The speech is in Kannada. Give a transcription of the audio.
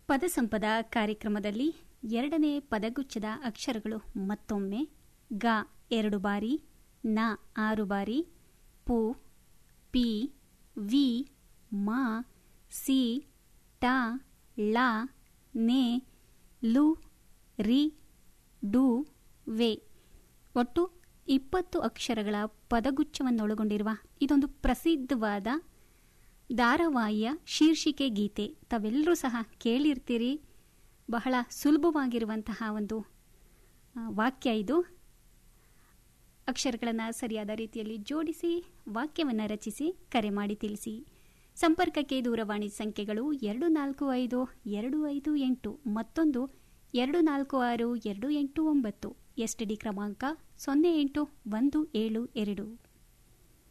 ಪದಸಂಪದ ಕಾರ್ಯಕ್ರಮದಲ್ಲಿ ಎರಡನೇ ಪದಗುಚ್ಛದ ಅಕ್ಷರಗಳು ಮತ್ತೊಮ್ಮೆ ಗ ಎರಡು ಬಾರಿ ನ ಆರು ಬಾರಿ ಪು ಪಿ ವಿ ಮಾ ಸಿ ಟ ಳ ನೆ ಲು ರಿ ಡು ವೆ ಒಟ್ಟು ಇಪ್ಪತ್ತು ಅಕ್ಷರಗಳ ಪದಗುಚ್ಛವನ್ನೊಳಗೊಂಡಿರುವ ಇದೊಂದು ಪ್ರಸಿದ್ಧವಾದ ಧಾರಾವಾಹಿಯ ಶೀರ್ಷಿಕೆ ಗೀತೆ ತಾವೆಲ್ಲರೂ ಸಹ ಕೇಳಿರ್ತೀರಿ ಬಹಳ ಸುಲಭವಾಗಿರುವಂತಹ ಒಂದು ಆ, ವಾಕ್ಯ ಇದು ಅಕ್ಷರಗಳನ್ನು ಸರಿಯಾದ ರೀತಿಯಲ್ಲಿ ಜೋಡಿಸಿ ವಾಕ್ಯವನ್ನು ರಚಿಸಿ ಕರೆ ಮಾಡಿ ತಿಳಿಸಿ ಸಂಪರ್ಕಕ್ಕೆ ದೂರವಾಣಿ ಸಂಖ್ಯೆಗಳು ಎರಡು ನಾಲ್ಕು ಐದು ಎರಡು ಐದು ಎಂಟು ಮತ್ತೊಂದು ಎರಡು ನಾಲ್ಕು ಆರು ಎರಡು ಎಂಟು ಒಂಬತ್ತು ಎಸ್ ಡಿ ಕ್ರಮಾಂಕ ಸೊನ್ನೆ ಎಂಟು ಒಂದು ಏಳು ಎರಡು